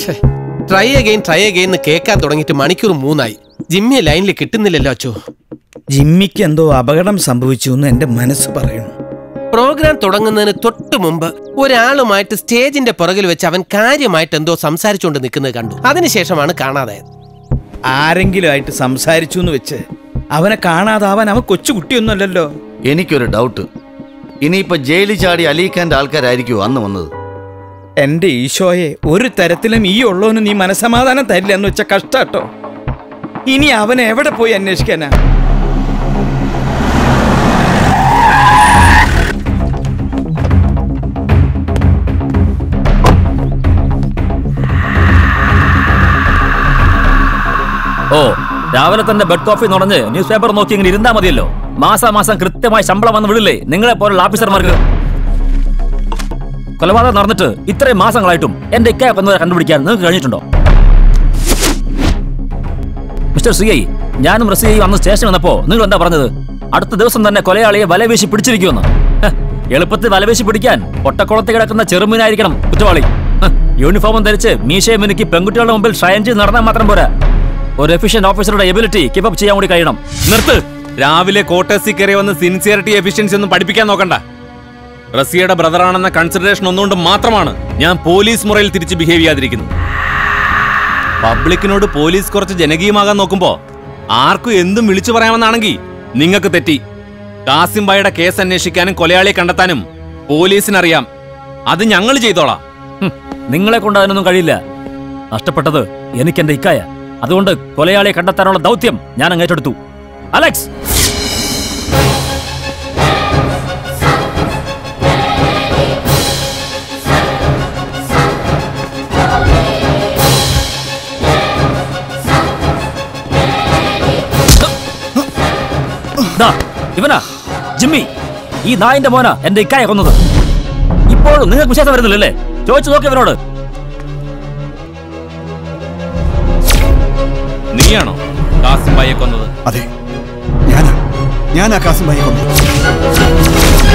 Try again try again എന്ന് കേൾക്കാൻ തുടങ്ങിയിട്ട് മണിക്കൂർ മൂന്നായി ജിമ്മിയെ ലൈനിൽ കിട്ടുന്നില്ലല്ലോ അച്ചോ ജിമ്മിക്ക് എന്തോ അപകടം സംഭവിച്ചു എന്ന് എന്റെ മനസ്സ് പറയുന്നു പ്രോഗ്രാം തുടങ്ങുന്നതിന് തൊട്ട് മുമ്പ് ഒരാളുമായിട്ട് സ്റ്റേജിന്റെ പുറകിൽ വെച്ച് അവൻ കാര്യമായിട്ട് എന്തോ സംസാരിച്ചുകൊണ്ട് നിൽക്കുന്നത് കണ്ടു അതിനുശേഷമാണ് കാണാതായത് ആരെങ്കിലും ആയിട്ട് സംസാരിച്ചു എന്ന് വെച്ച് അവനെ കാണാതാവാൻ അവൻ കൊച്ചുകുട്ടിയൊന്നുമല്ലല്ലോ എനിക്കൊരു ഡൗട്ട് ഇനിയിപ്പോ ജയിലിൽ ചാടി അലീഖാന്റെ ആൾക്കാരായിരിക്കുമോ അന്ന് വന്നത് എന്റെ ഈശോയെ ഒരു തരത്തിലും ഈ ഉള്ളവന് നീ മനസമാധാനം തരില്ല എന്ന് വെച്ച കഷ്ടാട്ടോ ഇനി അവൻ എവിടെ പോയി അന്വേഷിക്കാനാ ഓ രാവിലെ തന്നെ ബെഡ് കോഫി നുടഞ്ഞ് ന്യൂസ് പേപ്പർ നോക്കി ഇങ്ങനെ ഇരുന്നാ മതിയല്ലോ മാസാമാസം കൃത്യമായി ശമ്പളം വന്ന് വിടില്ലേ നിങ്ങളെ പോലുള്ള ഓഫീസർമാർക്ക് കൊലപാതകം നടന്നിട്ട് ഇത്രയും മാസങ്ങളായിട്ടും എന്റെ ഇക്കയെ കൊന്നവരെ കണ്ടുപിടിക്കാൻ നിങ്ങൾക്ക് കഴിഞ്ഞിട്ടുണ്ടോ മിസ്റ്റർ സി ഐ ഞാനും റസിയയും അന്ന് സ്റ്റേഷൻ വന്നപ്പോ നിങ്ങൾ എന്താ പറഞ്ഞത് അടുത്ത ദിവസം തന്നെ കൊലയാളിയെ വലവീശി പിടിച്ചിരിക്കുമെന്ന് ഹ്, എളുപ്പത്തിൽ വലവീശി പിടിക്കാൻ ഒട്ടക്കുളത്ത് കിടക്കുന്ന ചെറുമീനായിരിക്കണം കുറ്റവാളി ഹ്, യൂണിഫോമും ധരിച്ച് മീശയെ മിനുക്കി പെൺകുട്ടികളുടെ മുമ്പിൽ ഷയൻ ചെയ്ത് നടന്നാൽ മാത്രം പോരാ ഒരു എഫിഷ്യന്റ് ഓഫീസറുടെ എബിലിറ്റി കീപ്പ് അപ്പ് ചെയ്യാൻ കൂടി കഴിയണം നിർത്ത് രാവിലെ കോട്ടേഴ്സിൽ കയറി വന്ന് സിൻസിയറിറ്റി എഫിഷ്യൻസി ഒന്നും പഠിപ്പിക്കാൻ നോക്കണ്ട റസിയയുടെ ബ്രദറാണെന്ന കൺസിഡറേഷൻ ഒന്നുകൊണ്ട് മാത്രമാണ് ഞാൻ പോലീസ് മുറയിൽ തിരിച്ച് ബിഹേവ് ചെയ്യാതിരിക്കുന്നത് പബ്ലിക്കിനോട് പോലീസ് കുറച്ച് ജനകീയമാകാൻ നോക്കുമ്പോ ആർക്കും എന്തും വിളിച്ചു പറയാമെന്നാണെങ്കിൽ നിങ്ങൾക്ക് തെറ്റി കാസിം ബായുടെ കേസ് അന്വേഷിക്കാനും കൊലയാളിയെ കണ്ടെത്താനും പോലീസിനറിയാം അത് ഞങ്ങൾ ചെയ്തോളാം ഹും, നിങ്ങളെ കൊണ്ട് അതിനൊന്നും കഴിയില്ല നഷ്ടപ്പെട്ടത് എനിക്ക് എന്റെ ഇക്കായ അതുകൊണ്ട് കൊലയാളിയെ കണ്ടെത്താനുള്ള ദൗത്യം ഞാൻ അങ്ങ് ഏറ്റെടുത്തു അലക്സ് ദാ, ഇവനാ ജിമ്മി ഈ നായിന്റെ മോനാ എന്റെ ഇക്കായ കൊന്നത് ഇപ്പോഴും നിങ്ങൾക്ക് വിശ്വാസം വരുന്നില്ലല്ലേ ചോദിച്ചു നോക്കി ഇവനോട് നീയാണോ കാസിം ബായെ കൊന്നത് അതെ ഞാനാ ഞാനാ കാസിം ഭായി കൊന്നത്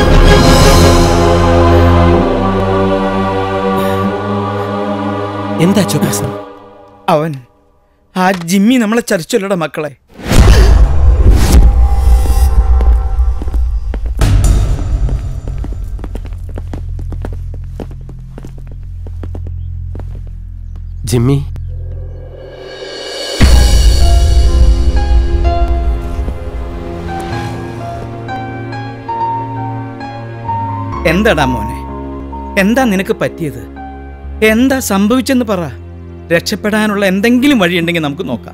എന്താ അച്ചോ പ്രശ്നം അവൻ ആ ജിമ്മി നമ്മളെ ചതിച്ചല്ലോടാ മക്കളെ ജിമ്മി എന്താടാ മോനെ എന്താ നിനക്ക് പറ്റിയത് എന്താ സംഭവിച്ചെന്ന് പറ രക്ഷപ്പെടാനുള്ള എന്തെങ്കിലും വഴിയുണ്ടെങ്കിൽ നമുക്ക് നോക്കാം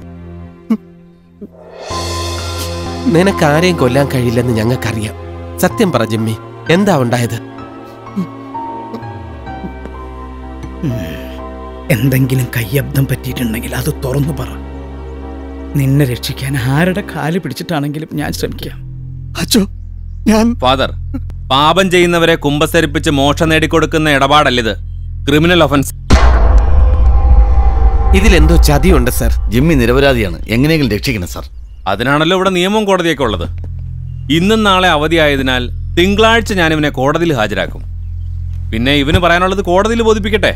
നിനക്ക് ആരെയും കൊല്ലാൻ കഴിയില്ലെന്ന് ഞങ്ങൾക്കറിയാം സത്യം പറ ജിമ്മി എന്താ ഉണ്ടായത് എന്തെങ്കിലും കയ്യബ്ദം പറ്റിയിട്ടുണ്ടെങ്കിൽ അത് തുറന്നു പറ നിന്നെ രക്ഷിക്കാൻ ആരുടെ കാല് പിടിച്ചിട്ടാണെങ്കിലും ഞാൻ ശ്രമിക്കാം അച്ചോ ഞാൻ ഫാദർ പാപം ചെയ്യുന്നവരെ കുമ്പസരിപ്പിച്ച് മോക്ഷം നേടിക്കൊടുക്കുന്ന ഇടപാടല്ലിത് ക്രിമിനൽ ഒഫൻസ് ഇതിലെന്തോ ചതിയുണ്ട് സർ ജിമ്മി നിരപരാധിയാണ് എങ്ങനെയെങ്കിലും രക്ഷിക്കണം സാർ അതിനാണല്ലോ ഇവിടെ നിയമവും കോടതിയൊക്കെ ഉള്ളത് ഇന്നും നാളെ അവധിയായതിനാൽ തിങ്കളാഴ്ച ഞാൻ ഇവനെ കോടതിയിൽ ഹാജരാക്കും പിന്നെ ഇവന് പറയാനുള്ളത് കോടതിയിൽ ബോധിപ്പിക്കട്ടെ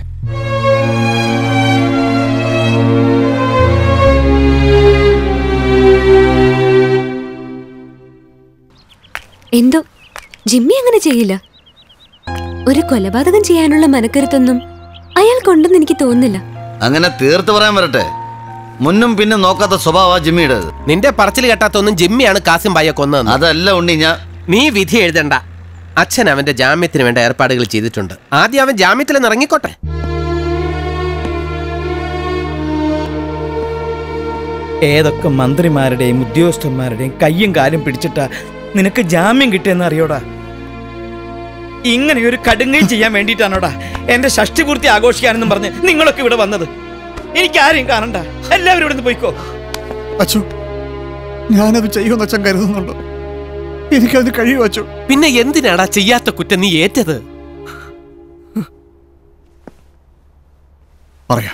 എന്തോ ജിമ്മി അങ്ങനെ ചെയ്യില്ല ഒരു കൊലപാതകം ചെയ്യാനുള്ള മനക്കരുത്തൊന്നും അയാൾക്കുണ്ടെന്ന് എനിക്ക് തോന്നുന്നില്ല അങ്ങനെ തീർത്ത് പറയാൻ വരട്ടെ മുന്നും പിന്നും നോക്കാത്ത സ്വഭാവ ജിമ്മിയുടേത് നിന്റെ പറച്ചിൽ കേട്ടാത്തൊന്നും ജിമ്മിയാണ് കാസിം ബായെ കൊന്നതെന്ന് അതല്ല ഉണ്ണി ഞാൻ നീ വിധി എഴുതണ്ട അച്ഛൻ അവന്റെ ജാമ്യത്തിന് വേണ്ട ഏർപ്പാടുകൾ ചെയ്തിട്ടുണ്ട് ആദ്യം അവൻ ജാമ്യത്തിൽ നിന്ന് ഇറങ്ങിക്കോട്ടെ ഏതൊക്കെ മന്ത്രിമാരുടെയും ഉദ്യോഗസ്ഥന്മാരുടെയും കയ്യും കാലും പിടിച്ചിട്ടാ നിനക്ക് ജാമ്യം കിട്ടിയെന്ന് അറിയോടാ ഇങ്ങനെ ഒരു കടുങ്ങയും ചെയ്യാൻ വേണ്ടിയിട്ടാണോടാ എന്റെ ഷഷ്ടിപൂർത്തി ആഘോഷിക്കാനെന്നും പറഞ്ഞ് നിങ്ങളൊക്കെ ഇവിടെ വന്നത് എനിക്ക് ആരെയും കാണണ്ട എല്ലാവരും ഇവിടെ നിന്ന് പോയിക്കോ അച്ചു ഞാനത് ചെയ്യുമെന്ന് അച്ഛൻ കരുതുന്നുണ്ടോ എനിക്കത് കഴിയും അച്ചു പിന്നെ എന്തിനാടാ ചെയ്യാത്ത കുറ്റം നീ ഏറ്റത് പറയാം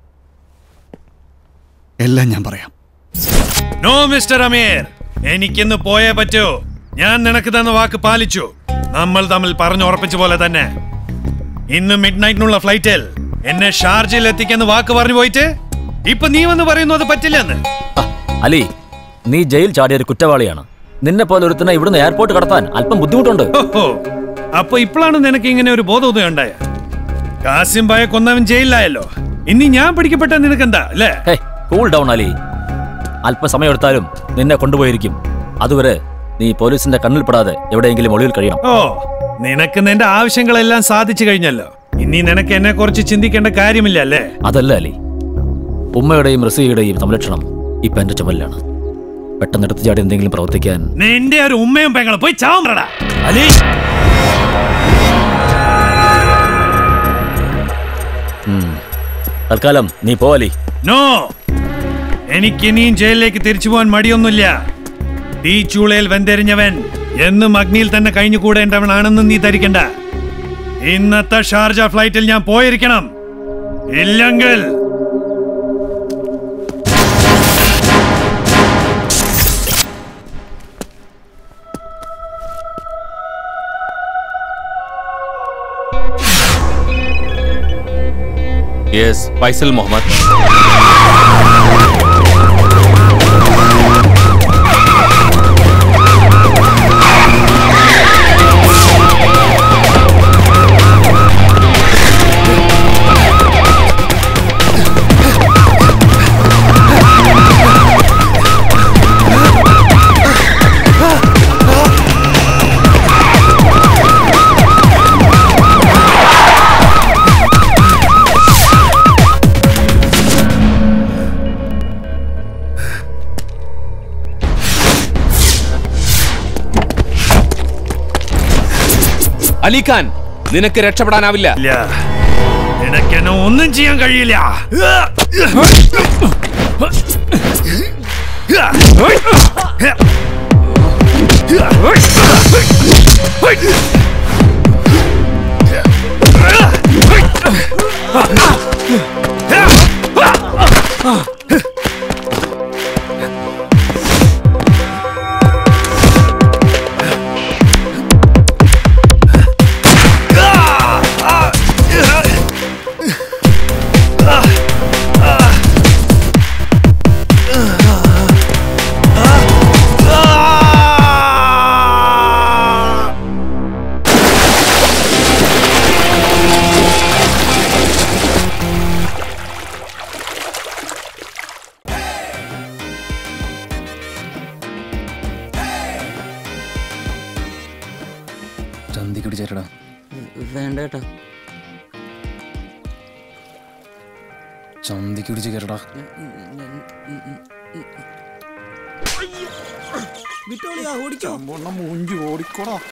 എല്ലാം ഞാൻ പറയാം നോ മിസ്റ്റർ അമീർ എനിക്കിന്ന് പോയേ പറ്റൂ ഞാൻ നിനക്ക് തന്ന വാക്ക് പാലിച്ചു നമ്മൾ തമ്മിൽ പറഞ്ഞുറപ്പിച്ച പോലെ തന്നെ ഇന്ന് മിഡ് നൈറ്റിനുള്ള ഫ്ലൈറ്റിൽ എന്നെ ഷാർജയിൽ എത്തിക്കാന്ന് വാക്ക് പറഞ്ഞു പോയിട്ട് ഇപ്പൊ നീ വന്ന് പറയുന്നു അത് പറ്റില്ലെന്ന് ആ, അലി നീ ജയിൽ ചാടിയ ഒരു കുറ്റവാളിയാണ് നിന്നെ പോലെ ഒരുത്തനെ ഇവിടുന്ന് എയർപോർട്ട് കടത്താൻ അല്പം ബുദ്ധിമുട്ടുണ്ട് ഓഹോ അപ്പൊ ഇപ്പോഴാണ് നിനക്ക് ഇങ്ങനെ ഒരു ബോധോദയം ഉണ്ടായ കാസിം ബായ കൊന്നവൻ ജയിലിലായല്ലോ ഇനി ഞാൻ പിടിക്കപ്പെട്ട നിനക്കെന്താ അല്ലേ ഹേ കൂൾ ഡൗൺ അലി അല്പം സമയമെടുത്താലും നിന്നെ കൊണ്ടുപോയിരിക്കും അതുവരെ നീ പോലീസിന്റെ കണ്ണിൽ പെടാതെ എവിടെയെങ്കിലും ഒളിവിൽ കഴിയണം ഓ നിനക്ക് നിന്റെ ആവശ്യങ്ങളെല്ലാം സാധിച്ചു കഴിഞ്ഞല്ലോ ഇനി നിനക്ക് എന്നെ കുറിച്ച് ചിന്തിക്കേണ്ട കാര്യമില്ല അല്ലേ അതല്ല അലി ഉമ്മയുടെയും റസിയുടെയും സംരക്ഷണം ഇപ്പൊ എന്റെ ചുമലിലാണ് പെട്ടെന്ന് എടുത്തു ചാടി എന്തെങ്കിലും പ്രവർത്തിക്കാൻ നിന്റെ ഒരു ഉമ്മയും പെങ്ങളും പോയി ചാവറടാ അലി ഉം. തൽക്കാലം നീ പോ അലി നോ എനിക്ക് ഇനിയും ജയിലിലേക്ക് തിരിച്ചു പോകാൻ മടിയൊന്നുമില്ല തീ ചൂളയിൽ വെന്തെരിഞ്ഞവൻ എന്നും അഗ്നിയിൽ തന്നെ കഴിഞ്ഞു കൂടേണ്ടവനാണെന്ന് നീ ധരിക്കണ്ട ഇന്നത്തെ ഷാർജ ഫ്ലൈറ്റിൽ ഞാൻ പോയിരിക്കണം ഇല്ലെങ്കിൽ യെസ് ഫൈസൽ മുഹമ്മദ് അലിഖാൻ നിനക്ക് രക്ഷപ്പെടാനാവില്ല ഇല്ല നിനക്കെന്നെ ഒന്നും ചെയ്യാൻ കഴിയില്ല ചന്തിക്ക് പിടിച്ചേരടാ വേണ്ട കേട്ടോ ചന്തിക്ക് പിടിച്ച് കയറടാ മൂഞ്ചി ഓടിക്കോടാ